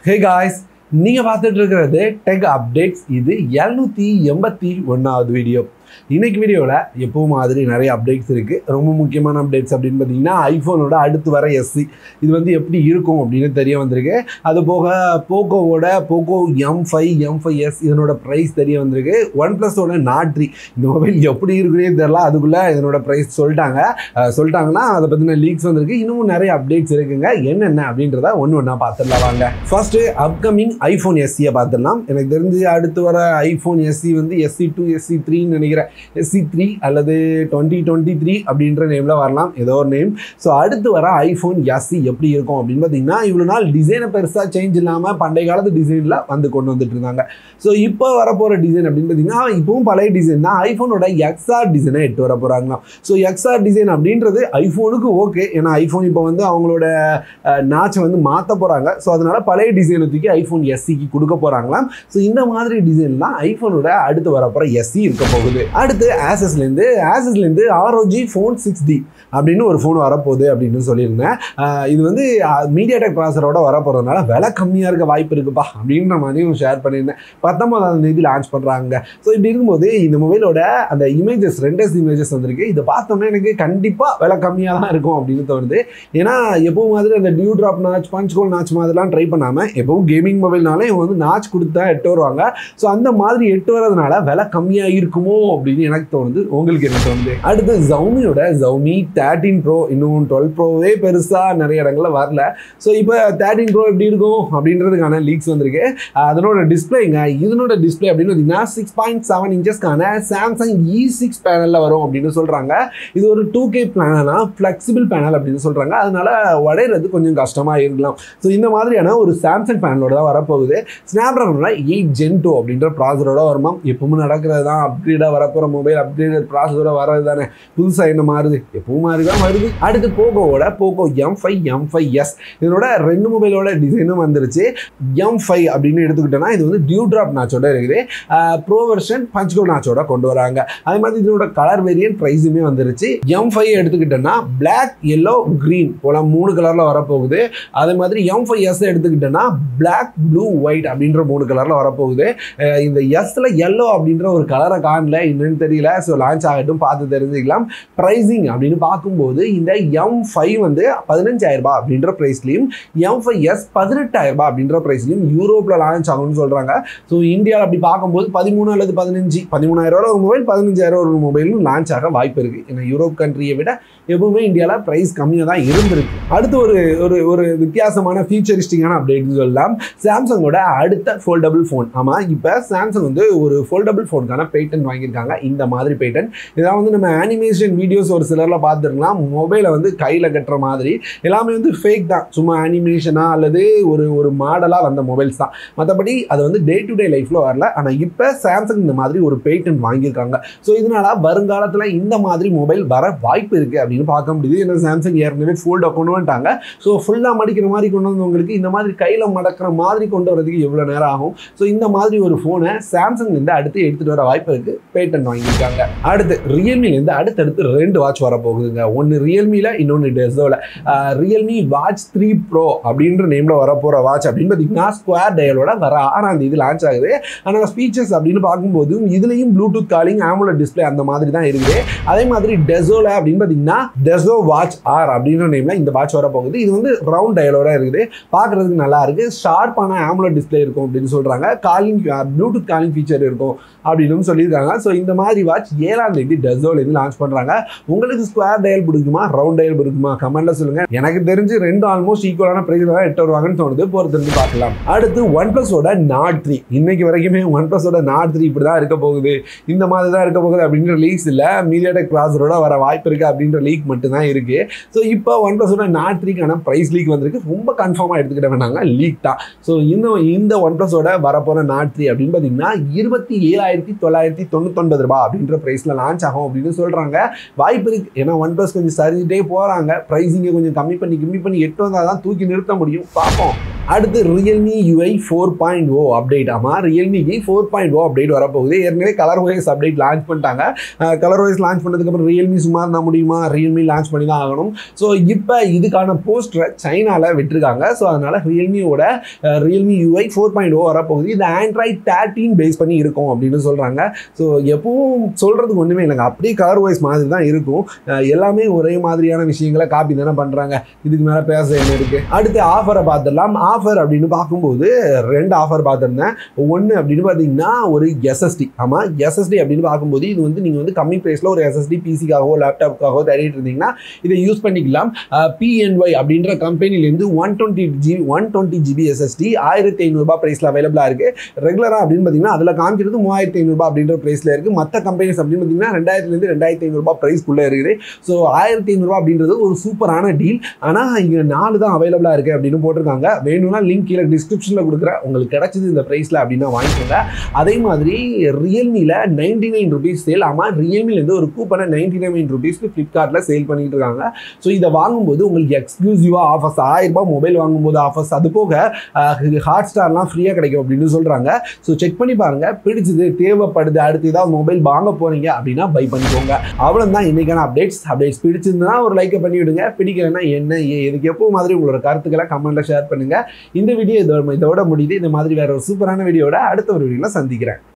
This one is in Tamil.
ஹே காய்ஸ் நீங்கள் பார்த்துட்டு இருக்கிறது டெக் அப்டேட்ஸ் இது எழுநூற்றி எண்பத்தி ஒன்றாவது வீடியோ இன்னைக்கு வீடியோவில் எப்பவும் மாதிரி நிறைய அப்டேட்ஸ் இருக்குது ரொம்ப முக்கியமான அப்டேட்ஸ் அப்படின்னு பார்த்தீங்கன்னா ஐஃபோனோட அடுத்து வர எஸ்சி இது வந்து எப்படி இருக்கும் அப்படின்னு தெரிய வந்திருக்கு அது போக போக்கோவோட Poco M five M five S இதனோட ப்ரைஸ் தெரிய வந்திருக்கு ஒன் ப்ளஸோட நாட்ரி இந்த மொபைல் எப்படி இருக்குன்னே தெரில அதுக்குள்ளே இதனோட ப்ரைஸ் சொல்லிட்டாங்க அஹ் சொல்லிட்டாங்கன்னா அதை பற்றின லீக்ஸ் வந்திருக்கு இன்னமும் நிறைய அப்டேட்ஸ் இருக்குங்க என்னென்ன அப்படின்றத ஒன்று ஒன்றா பார்த்துடலாம் வாங்க ஃபர்ஸ்ட்டு அப்கமிங் ஐஃபோன் எஸ்சியை பார்த்துடலாம் எனக்கு தெரிஞ்சு அடுத்து வர ஐஃபோன் எஸ்சி வந்து எஸ்சி டூ எஸ்சி த்ரீன்னு நினைக்கிறேன் எஸ்சி த்ரீ அல்லது டுவெண்ட்டி டுவெண்ட்டி த்ரீ அப்படின்ற நேமில் வரலாம் ஏதோ ஒரு நேம் ஸோ அடுத்து வர ஐஃபோன் எஸ்சி எப்படி இருக்கும் அப்படின்னு பார்த்தீங்கன்னா இவ்வளோ நாள் டிசைனை பெருசாக சேஞ்ச் இல்லாமல் பண்டைய காலத்து டிசைனில் வந்து கொண்டு வந்துட்டு இருந்தாங்க ஸோ இப்போ வரப்போகிற டிசைன் அப்படின்னு பார்த்தீங்கன்னா இப்பவும் பழைய டிசைன் தான் ஐஃபோனோட எக்ஸ்ஆர் டிசைனை எட்டு வர போகிறாங்களாம் ஸோ எக்ஸ்ஆர் டிசைன் அப்படின்றது ஐஃபோனுக்கு ஓகே ஏன்னா ஐஃபோன் இப்போ வந்து அவங்களோட நாச்சை வந்து மாற்ற போகிறாங்க ஸோ அதனால பழைய டிசைனை தூக்கி ஐஃபோன் எஸ்சிக்கு கொடுக்க போகிறாங்களாம் ஸோ இந்த மாதிரி டிசைன்லாம் ஐஃபோனோட அடுத்து வரப்போகிற எஸ்சி இருக்க போகுது அடுத்து ஆசஸ்லேருந்து ஆசஸ்லேருந்து ஆர்ஓஜி ஃபோன் சிக்ஸ் டி அப்படின்னு ஒரு ஃபோன் வரப்போகுது அப்படின்னு சொல்லியிருந்தேன் ஆஹ் இது வந்து மீடியா டெக் ப்ராசரோட வரப்போகிறதுனால விலை கம்மியாக இருக்க வாய்ப்பு இருக்குப்பா அப்படின்ற மாதிரியும் ஷேர் பண்ணியிருந்தேன் பத்தொன்பதாம் தேதி லான்ச் பண்ணுறாங்க ஸோ இப்படி இருக்கும்போது இந்த மொபைலோட அந்த இமேஜஸ் ரெண்டஸ் இமேஜஸ் வந்திருக்கு இதை பார்த்தோன்னே எனக்கு கண்டிப்பாக விலை கம்மியாக தான் இருக்கும் அப்படின்னு தோணுது ஏன்னா எப்பவும் மாதிரி அந்த dew drop notch punch hole notch மாதிரிலாம் ட்ரை பண்ணாமல் எப்பவும் கேமிங் மொபைல்னாலே இவங்க வந்து நாச் கொடுத்தா எட்டு வருவாங்க ஸோ அந்த மாதிரி எட்டு வரதுனால விலை கம்மியாக இருக்குமோ அப்படின்னு எனக்கு தோணுது உங்களுக்கு என்ன தோணுது அடுத்து ஜவுமியோட ஜவுமி தேர்ட்டீன் ப்ரோ இன்னும் டுவெல் ப்ரோவே பெருசாக நிறைய இடங்கள்ல வரல ஸோ இப்போ தேர்ட்டீன் ப்ரோ எப்படி இருக்கும் அப்படின்றதுக்கான லீக்ஸ் வந்திருக்கு அதனோட டிஸ்பிளேங்க இதனோட டிஸ்பிளே அப்படின்னு பார்த்தீங்கன்னா சிக்ஸ் பாயிண்ட் செவன் இன்ச்சஸ்க்கான சாம்சங் இ சிக்ஸ் பேனலில் வரும் அப்படின்னு சொல்கிறாங்க இது ஒரு டூ கே பேனல்னா ஃப்ளெக்சிபிள் பேனல் அப்படின்னு சொல்கிறாங்க அதனால உடையிறது கொஞ்சம் கஷ்டமாக இருக்கலாம் ஸோ இந்த மாதிரியான ஒரு சாம்சங் பேனலோட தான் வரப்போகுது ஸ்னாப்ட்ராகனோட எயிட் ஜென் டூ அப்படின்ற ப்ராசரோட வருமா எப்பவும் நடக்கிறது தான் அப்கிரேடாக வரப்போகிற மொபைல் அப்கிரேடட் ப்ராசரோட வர்றது தானே புதுசாக என்ன மாறுது எப்பவும் மாறி தான் வருது அடுத்து போகோவோட Poco M five M five S இதனோட ரெண்டு மொபைலோட டிசைனும் வந்துருச்சு எம் ஃபைவ் அப்படின்னு எடுத்துக்கிட்டோன்னா இது வந்து டியூ ட்ராப் நாச்சோட இருக்குது ப்ரோ வெர்ஷன் பஞ்ச்கோ நாச்சோட கொண்டு வராங்க அதே மாதிரி இதனோட கலர் வேரியன்ட் ப்ரைஸுமே வந்துருச்சு எம் ஃபைவ் எடுத்துக்கிட்டோன்னா பிளாக் எல்லோ க்ரீன் போல மூணு கலரில் வரப்போகுது அதே மாதிரி எம் ஃபைவ் எஸ் எடுத்துக்கிட்டோன்னா பிளாக் ப்ளூ ஒயிட் அப்படின்ற மூணு கலரில் வரப்போகுது அஹ் இந்த எஸ்ல எல்லோ அப்படின்ற ஒரு கலரை காணல என்னன்னு தெரியல ஸோ லான்ச் ஆகட்டும் பார்த்து தெரிஞ்சுக்கலாம் ப்ரைஸிங் அப்படின்னு பார்க்கும்போது இந்த எம் ஃபைவ் வந்து பதினஞ்சாயிரம் ரூபாய் அப்படின்ற ப்ரைஸ்லையும் எம் ஃபைவ் எஸ் பதினெட்டாயிரம் ரூபாய் அப்படின்ற ப்ரைஸ்லையும் யூரோப்பில் லான்ச் ஆகும்னு சொல்கிறாங்க ஸோ இந்தியாவில் அப்படி பார்க்கும்போது பதிமூணு அல்லது பதினஞ்சு பதிமூணாயிரம் ரூபா ஒரு மொபைல் பதினஞ்சாயிரம் ஒரு மொபைலும் லான்ச் ஆக வாய்ப்பு இருக்குது ஏன்னா யூரோப் கண்ட்ரியை விட எப்பவுமே இந்தியாவில் ப்ரைஸ் கம்மியாக தான் இருந்திருக்கு அடுத்து ஒரு ஒரு ஒரு வித்தியாசமான ஃபியூச்சரிஸ்டிக்கான அப்டேட்னு சொல்லலாம் சாம்சங்கோட அடுத்த ஃபோல்டபுள் ஃபோன் ஆமாம் இப்போ சாம்சங் வந்து ஒரு ஃபோல்டபுள் ஃபோனுக்கான பேட்டன் வாங்கியிருக்காங்க இந்த மாதிரி பேட்டன் இதான் வந்து நம்ம அனிமேஷன் வீடியோஸ் ஒரு சிலரில் பார்த்துருக்கலாம் மொபைலை வந்து கையில் கட்டுற மாதிரி எல்லாமே வந்து ஃபேக் தான் சும்மா அனிமேஷனாக அல்லது ஒரு ஒரு மாடலாக வந்த மொபைல்ஸ் தான் மற்றபடி அது வந்து டே டு டே லைஃப்பில் வரல ஆனால் இப்போ சாம்சங் இந்த மாதிரி ஒரு பேட்டன் வாங்கியிருக்காங்க ஸோ இதனால வருங்காலத்தில் இந்த மாதிரி மொபைல் வர வாய்ப்பு இருக்குது அப்படின்னு பார்க்க முடியுது ஏன்னா சாம்சங் ஏற்கனவே ஃபோல்டை கொண்டு வந்துட்டாங்க ஸோ ஃபுல்லாக மடிக்கிற மாதிரி கொண்டு வந்தவங்களுக்கு இந்த மாதிரி கையில் மடக்கிற மாதிரி கொண்டு வரதுக்கு எவ்வளோ நேரம் ஆகும் ஸோ இந்த மாதிரி ஒரு ஃபோனை சாம்சங்லேருந்து அடுத்து எடுத்துகிட்டு வர வாய்ப்பு இருக்குது பேட்டன் வாங்கியிருக்காங்க அடுத்து ரியல்மிலேருந்து அடுத்தடுத்து ரெண்டு வாட்ச் வரப்போகுதுங்க ஒன்று ரியல்மியில் இன்னொன்று டெசோவில் ரியல்மி வாட்ச் த்ரீ ப்ரோ அப்படின்ற நேமில் வரப்போகிற வாட்ச் அப்படின்னு பார்த்தீங்கன்னா ஸ்கொயர் டயலோட வர ஆறாம் தேதி லான்ச் ஆகுது ஆனால் ஸ்பீச்சர்ஸ் அப்படின்னு பார்க்கும்போது இதுலேயும் ப்ளூடூத் காலிங் ஆமுலர் டிஸ்பிளே அந்த மாதிரி தான் இருக்குது அதே மாதிரி டெசோல அப்படின்னு பார்த்தீங்கன்னா டெசோ வாட்ச் ஆர் அப்படின்ற நேமில் இந்த வாட்ச் வர போகுது இது வந்து ரவுண்ட் டயலோட இருக்குது பார்க்குறதுக்கு நல்லா இருக்கு ஷார்ப்பான ஆமுலர் டிஸ்பிளே இருக்கும் அப்படின்னு சொல்கிறாங்க காலிங் ப்ளூடூத் காலிங் ஃபீச்சர் இருக்கும் அப்படின்னு சொல்லியிருக்காங்க ஸோ இந்த மாதிரி வாட்ச் ஏழாம் தேதி டெசோலேருந்து லான்ச் பண்ணுறாங்க உங்களுக்கு ஸ்கொயர் டயல் பிடிக்குமா ரவுண்ட் டயல் பிடிக்குமா கமெண்ட்ல சொல்லுங்க எனக்கு தெரிஞ்சு ரெண்டு ஆல்மோஸ்ட் ஈக்குவலான பிரைஸ்ல தான் எட்டு வருவாங்கன்னு தோணுது பொறுத்திருந்து பார்க்கலாம் அடுத்து ஒன் பிளஸோட நாட் த்ரீ இன்னைக்கு வரைக்குமே ஒன் பிளஸோட நாட் த்ரீ இப்படி தான் இருக்க போகுது இந்த மாதிரி தான் இருக்க போகுது அப்படின்ற லீக்ஸ் இல்லை மீடியாடெக் ப்ராசரோட வர வாய்ப்பு இருக்கு அப்படின்ற லீக் மட்டும் தான் இருக்கு ஸோ இப்போ ஒன் பிளஸோட நாட் த்ரீக்கான ப்ரைஸ் லீக் வந்திருக்கு ரொம்ப கன்ஃபார்மாக எடுத்துக்கிட்ட வேணாங்க லீக் தான் ஸோ இந்த இந்த ஒன் பிளஸோட வரப்போகிற நாட் த்ரீ அப்படின்னு பார்த்தீங்கன்னா இருபத்தி ஏழாயிரத்தி தொள்ளாயிரத்தி தொண்ணூத்தொன்பது ரூபாய் அப்படின்ற ப்ரைஸில் லான்ச் ஆகும் அப்படின்னு சொல்கிறாங்க வாய்ப்பு இருக்கு ஏன்னா ஒன் ப்ளஸ் கொஞ்சம் சரிஞ்சிட்டே போகிறாங்க ப்ரைஸிங்கை கொஞ்சம் கம்மி பண்ணி கம்மி பண்ணி எட்டு வந்தால் தான் தூக்கி நிறுத்த முடியும் பார்ப்போம் அடுத்து Realme UI four point O update ஆமாம் ரியல்மிக்கு ஃபோர் பாயிண்ட் ஓ அப்டேட் வரப்போகுது ஏற்கனவே கலர் வைஸ் அப்டேட் லான்ச் பண்ணிட்டாங்க கலர் வைஸ் லான்ச் பண்ணதுக்கப்புறம் ரியல்மி சும்மா இருந்தால் முடியுமா ரியல்மி லான்ச் பண்ணி தான் ஆகணும் ஸோ இப்போ இதுக்கான போஸ்டரை சைனாவில் விட்டுருக்காங்க ஸோ அதனால் ரியல்மியோட Realme UI four point O வரப்போகுது இது ஆண்ட்ராய்ட் தேர்ட்டின் பேஸ் பண்ணி இருக்கும் அப்படின்னு சொல்கிறாங்க ஸோ எப்பவும் சொல்கிறதுக்கு ஒன்றுமே இல்லைங்க அப்படியே கலர் வைஸ் மாதிரி தான் இருக்கும் அஹ் எல்லாமே ஒரே மாதிரியான விஷயங்களை காப்பி தானே பண்ணுறாங்க இதுக்கு மேலே பேச என்ன இருக்குது அடுத்து ஆஃபரை பார்த்துடலாம் ஆஃபர் அப்படின்னு பார்க்கும்போது ரெண்டு ஆஃபர் பார்த்துருந்தேன் ஒன்று அப்படின்னு பார்த்தீங்கன்னா ஒரு எஸ்எஸ்டி ஆமாம் எஸ்எஸ்டி அப்படின்னு பார்க்கும்போது இது வந்து நீங்கள் வந்து கம்மி ப்ரைஸில் ஒரு எஸ்எஸ்டி பிசிக்காகவோ லேப்டாப்புக்காகவோ தேடிட்டு இருந்தீங்கன்னா இதை யூஸ் பண்ணிக்கலாம் பிஎன்ஒய் அப்படின்ற கம்பெனிலேருந்து one twenty GB one twenty GB SSD ஆயிரத்தி ஐநூறுரூபா ப்ரைஸில் அவைலபிளாக இருக்குது ரெகுலராக அப்படின்னு பார்த்தீங்கன்னா அதில் காமிக்கிறது மூவாயிரத்தி ஐநூறுரூபா அப்படின்ற ப்ரைஸில் இருக்குது மற்ற கம்பெனிஸ் அப்படின்னு பார்த்தீங்கன்னா ரெண்டாயிரத்துலேருந்து ரெண்டாயிரத்தி ஐநூறுரூபா ப்ரைஸ்க்குள்ளே இருக்குது ஸோ ஆயிரத்தி ஐநூறுரூவா அப்படின்றது ஒரு சூப்பரான டீல் ஆனால் இங்கே நாலு தான் அவைலபிளாக இருக்குது அப்படின்னு போட்டிருக்காங்க வேணும்னா லிங்க் கீழே டிஸ்கிரிப்ஷனில் கொடுக்குறேன் உங்களுக்கு கிடைச்சது இந்த ப்ரைஸில் அப்படின்னா வாங்கிக்கோங்க அதே மாதிரி ரியல்மியில் நைன்டி நைன் ருபீஸ் சேல் ஆமாம் ரியல்மிலேருந்து ஒரு கூப்பனை நைன்டி நைன் ருபீஸ்க்கு ஃப்ளிப்கார்ட்டில் சேல் பண்ணிட்டு இருக்காங்க ஸோ இதை வாங்கும்போது உங்களுக்கு எக்ஸ்க்ளூசிவாக ஆஃபர்ஸ் ஆயிரம் ரூபாய் மொபைல் வாங்கும்போது ஆஃபர்ஸ் அது போக ஹாட் ஸ்டார்லாம் ஃப்ரீயாக கிடைக்கும் அப்படின்னு சொல்கிறாங்க ஸோ செக் பண்ணி பாருங்கள் பிடிச்சது தேவைப்படுது அடுத்து ஏதாவது மொபைல் வாங்க போகிறீங்க அப்படின்னா பை பண்ணிக்கோங்க அவ்வளோதான் இன்றைக்கான அப்டேட்ஸ் அப்டேட்ஸ் பிடிச்சிருந்தனா ஒரு லைக்கை பண்ணி விடுங்க பிடிக்கலைன்னா என்ன ஏன் இதுக்கு எப்போ மாதிரி உங்களோட கருத்துக்களை கமெண்ட்டில் ஷேர் பண்ணுங்கள் இந்த வீடியோ இதோட இதோட முடியுது இந்த மாதிரி வேற ஒரு சூப்பரான வீடியோட அடுத்த ஒரு வீடியோவில் சந்திக்கிறேன்